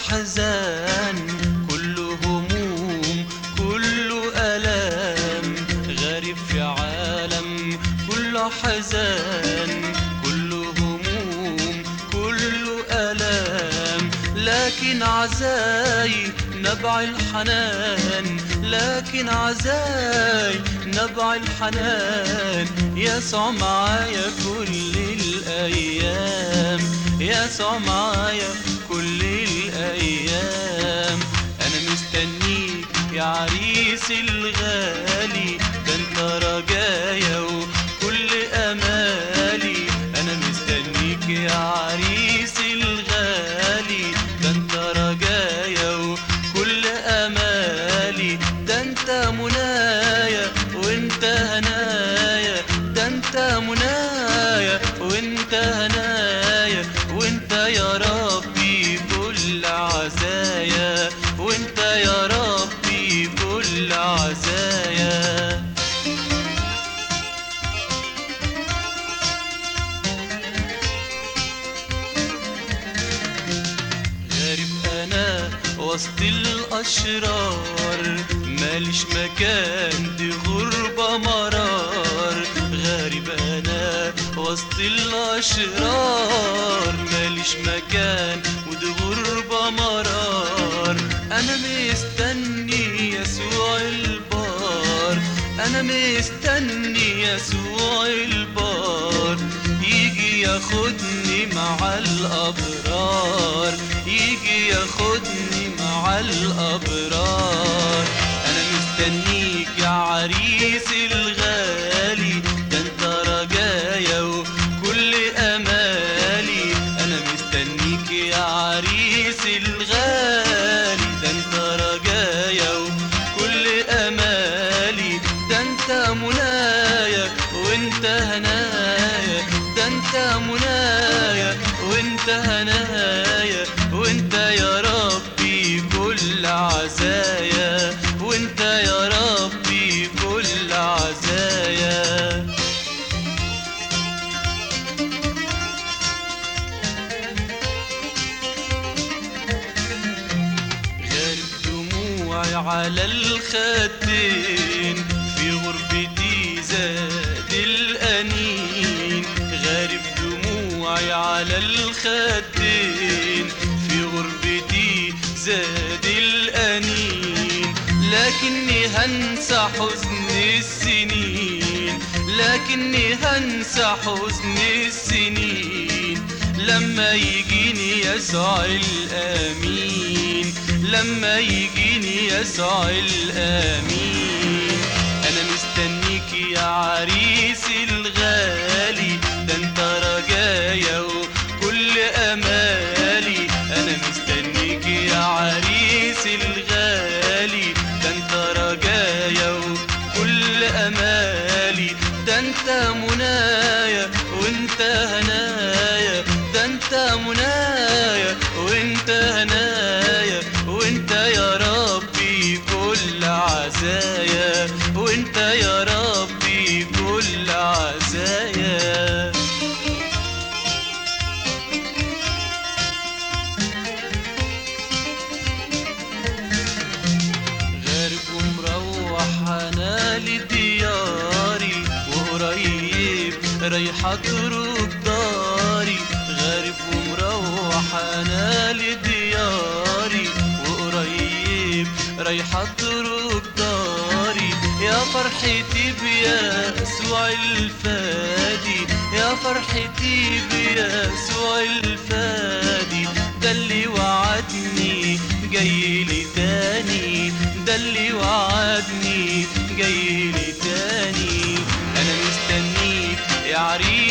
أحزان كله هموم كله ألام غريب في عالم كله حزان كله هموم كله ألام لكن عزاي نبع الحنان لكن عزاي نبع الحنان يسوع معايا كل الأيام يسوع معايا كل الأيام أنا مستنيك يا عريس الغالي ده انت رجايا وكل أمالي أنا مستنيك يا عريس الغالي ده انت رجايا وكل أمالي ده انت منايا وانت هنايا ده انت منايا وانت هنايا وانت يا ربي كل عزايا وانت يا ربي كل عزايا غارب انا وسط الاشرار ماليش مكان دي غربة مرار غارب انا وسط الاشرار ماليش مكان ودي غربة مرار انا مستني يسوع البار انا مستني يسوع البار يجي ياخدني مع الابرار يجي ياخدني مع الابرار انا مستنيك يا عريس الغالي ده انت رجايا وكل امالي انا مستنيك يا عريس الغالي ده انت رجايا وكل امالي ده انت منايا وانت هنايا ده انت منايا وانت هنايا وانت يا ربي كل عزايا وانت يا ربي كل عزايا غارب دموعي على الخدين في غربتي زاد الأنين غارب دموعي على الخدين في غربتي زاد الأنين لكني هنسى حزن السنين لكني هنسى حزن السنين لما يجيني يسوع الامين لما يجيني يسوع الامين انا مستنيك يا عريس الغالي ده انت رجايا وكل امالي انا مستنيك يا عريس الغالي ده انت رجايا وكل امالي ده انت منايا وانت هنايا ده انت منايا وانت هنايا وانت يا ربي كل عزايا وانت يا ربي كل عزايا غارب ومروح انا لدياري وقريب رايح اترك داري غارب ومروح انا لدياري وقريب رايح اترك داري يا فرحتي بيسوع الفادي يا فرحتي بيسوع الفادي ده اللي وعدني جاي لي تاني ده اللي وعدني جاي لي تاني انا مستنيك يا عريس